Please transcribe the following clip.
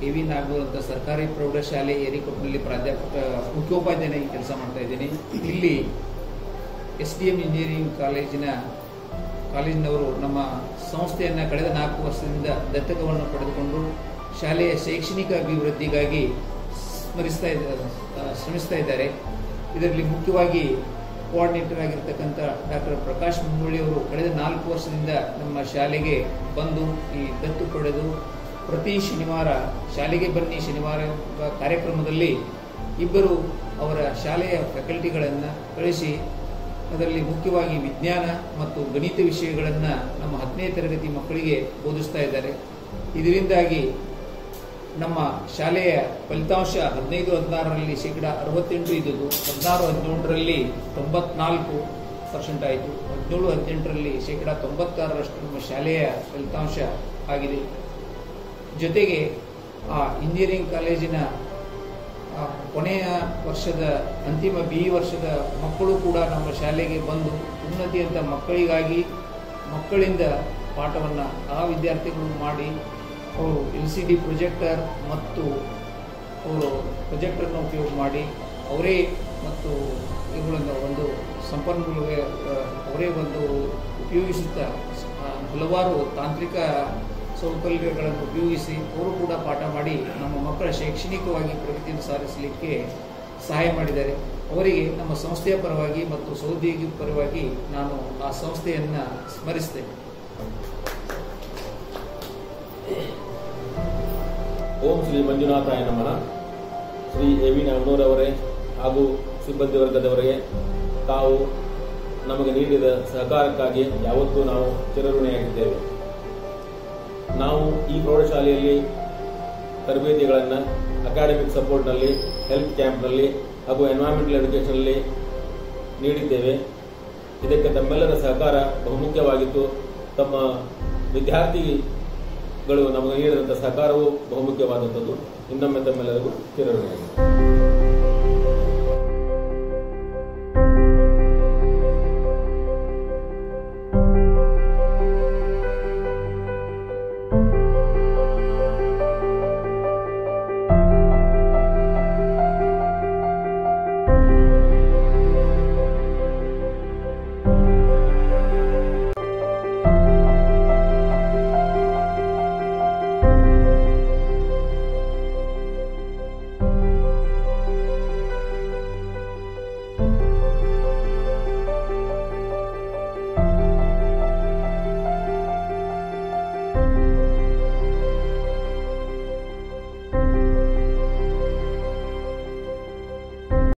A V Nagur ಅಂತ ಸರ್ಕಾರಿ ಪ್ರೌಢಶಾಲೆ ಏರಿಕೊಪ್ಪನಲ್ಲಿ ಪ್ರಾಧ್ಯಾಪಕ ಮುಖ್ಯೋಪಾಧ್ಯಾಯನಾಗಿ ಕೆಲಸ ಮಾಡ್ತಾ ಇದ್ದೀನಿ ಇಲ್ಲಿ ಎಸ್ ಡಿ ಎಂ ಇಂಜಿನಿಯರಿಂಗ್ ಕಾಲೇಜಿನ ಕಾಲೇಜಿನವರು ನಮ್ಮ ಸಂಸ್ಥೆಯನ್ನು ಕಳೆದ ನಾಲ್ಕು ವರ್ಷದಿಂದ ದತ್ತಕವನ್ನು ಪಡೆದುಕೊಂಡು ಶಾಲೆಯ ಶೈಕ್ಷಣಿಕ ಅಭಿವೃದ್ಧಿಗಾಗಿ ಸ್ಮರಿಸ್ತಾ ಇದ್ದಾರೆ ಶ್ರಮಿಸ್ತಾ ಇದ್ದಾರೆ ಇದರಲ್ಲಿ ಮುಖ್ಯವಾಗಿ ಕೋಆರ್ಡಿನೇಟರ್ ಆಗಿರ್ತಕ್ಕಂಥ ಡಾಕ್ಟರ್ ಪ್ರಕಾಶ್ ಮುಂಗುಳಿ ಅವರು ಕಳೆದ ನಾಲ್ಕು ವರ್ಷದಿಂದ ನಮ್ಮ ಶಾಲೆಗೆ ಬಂದು ಈ ದತ್ತು ಪಡೆದು ಪ್ರತಿ ಶನಿವಾರ ಶಾಲೆಗೆ ಬನ್ನಿ ಶನಿವಾರ ಎಂಬ ಕಾರ್ಯಕ್ರಮದಲ್ಲಿ ಇಬ್ಬರು ಅವರ ಶಾಲೆಯ ಫ್ಯಾಕಲ್ಟಿಗಳನ್ನು ಕಳಿಸಿ ಅದರಲ್ಲಿ ಮುಖ್ಯವಾಗಿ ವಿಜ್ಞಾನ ಮತ್ತು ಗಣಿತ ವಿಷಯಗಳನ್ನು ನಮ್ಮ ಹತ್ತನೇ ತರಗತಿ ಮಕ್ಕಳಿಗೆ ಬೋಧಿಸ್ತಾ ಇದ್ದಾರೆ ಇದರಿಂದಾಗಿ ನಮ್ಮ ಶಾಲೆಯ ಫಲಿತಾಂಶ ಹದಿನೈದು ಹದಿನಾರರಲ್ಲಿ ಶೇಕಡ ಅರವತ್ತೆಂಟು ಇದ್ದುದು ಹದಿನಾರು ಹದಿನೇಳರಲ್ಲಿ ತೊಂಬತ್ನಾಲ್ಕು ಪರ್ಸೆಂಟ್ ಆಯಿತು ಹದಿನೇಳು ಹದಿನೆಂಟರಲ್ಲಿ ಶೇಕಡ ತೊಂಬತ್ತಾರರಷ್ಟು ನಮ್ಮ ಶಾಲೆಯ ಫಲಿತಾಂಶ ಆಗಿದೆ ಜೊತೆಗೆ ಆ ಇಂಜಿನಿಯರಿಂಗ್ ಕಾಲೇಜಿನ ಆ ಕೊನೆಯ ವರ್ಷದ ಅಂತಿಮ ಬಿ ವರ್ಷದ ಮಕ್ಕಳು ಕೂಡ ನಮ್ಮ ಶಾಲೆಗೆ ಬಂದು ಉನ್ನತಿಯಂತ ಮಕ್ಕಳಿಗಾಗಿ ಮಕ್ಕಳಿಂದ ಪಾಠವನ್ನು ಆ ವಿದ್ಯಾರ್ಥಿಗಳು ಮಾಡಿ ಅವರು ಎಲ್ ಸಿ ಡಿ ಪ್ರೊಜೆಕ್ಟರ್ ಮತ್ತು ಅವರು ಪ್ರೊಜೆಕ್ಟರ್ನ ಉಪಯೋಗ ಮಾಡಿ ಅವರೇ ಮತ್ತು ಇವುಗಳನ್ನು ಒಂದು ಸಂಪನ್ಮೂಲವೇ ಆ, ಅವರೇ ಒಂದು ಉಪಯೋಗಿಸುತ್ತಾ ಆ, ಹಲವಾರು ತಾಂತ್ರಿಕ ಸೌಕರ್ಯಗಳನ್ನು ಉಪಯೋಗಿಸಿ ಅವರು ಕೂಡ ಪಾಠ ಮಾಡಿ ನಮ್ಮ ಮಕ್ಕಳ ಶೈಕ್ಷಣಿಕವಾಗಿ ಪ್ರಗತಿಯನ್ನು ಸಾಧಿಸಲಿಕ್ಕೆ ಸಹಾಯ ಮಾಡಿದ್ದಾರೆ ಅವರಿಗೆ ನಮ್ಮ ಸಂಸ್ಥೆಯ ಪರವಾಗಿ ಮತ್ತು ಸಹೋದ್ಯೋಗಿ ಪರವಾಗಿ ನಾನು ಆ ಸಂಸ್ಥೆಯನ್ನು ಸ್ಮರಿಸ್ತೇನೆ ಓಂ ಶ್ರೀ ಮಂಜುನಾಥಾಯ ನಮಃ ಶ್ರೀ ಎ ವಿ ನಾಗನೂರವರೇ ಹಾಗೂ ಸಿಬ್ಬಂದಿ ವರ್ಗದವರಿಗೆ ತಾವು ನಮಗೆ ನೀಡಿದ ಸಹಕಾರಕ್ಕಾಗಿ ಯಾವತ್ತೂ ನಾವು ಚಿರಋಣಿಯಾಗಿದ್ದೇವೆ ನಾವು ಈ ಪ್ರೌಢಶಾಲೆಯಲ್ಲಿ ತರಬೇತಿಗಳನ್ನು ಅಕಾಡೆಮಿಕ್ ಸಪೋರ್ಟ್ನಲ್ಲಿ ಹೆಲ್ತ್ ಕ್ಯಾಂಪ್ನಲ್ಲಿ ಹಾಗೂ ಎನ್ವೈರನ್ಮೆಂಟಲ್ ಎಜುಕೇಷನ್ನಲ್ಲಿ ನೀಡಿದ್ದೇವೆ ಇದಕ್ಕೆ ತಮ್ಮೆಲ್ಲರ ಸಹಕಾರ ಬಹುಮುಖ್ಯವಾಗಿತ್ತು ತಮ್ಮ ವಿದ್ಯಾರ್ಥಿಗಳು ನಮಗೆ ನೀಡಿದಂಥ ಸಹಕಾರವು ಬಹುಮುಖ್ಯವಾದಂಥದ್ದು ಇನ್ನೊಮ್ಮೆ ತಮ್ಮೆಲ್ಲರಿಗೂ ಚಿರಋಣಿಯಾಗಿದೆ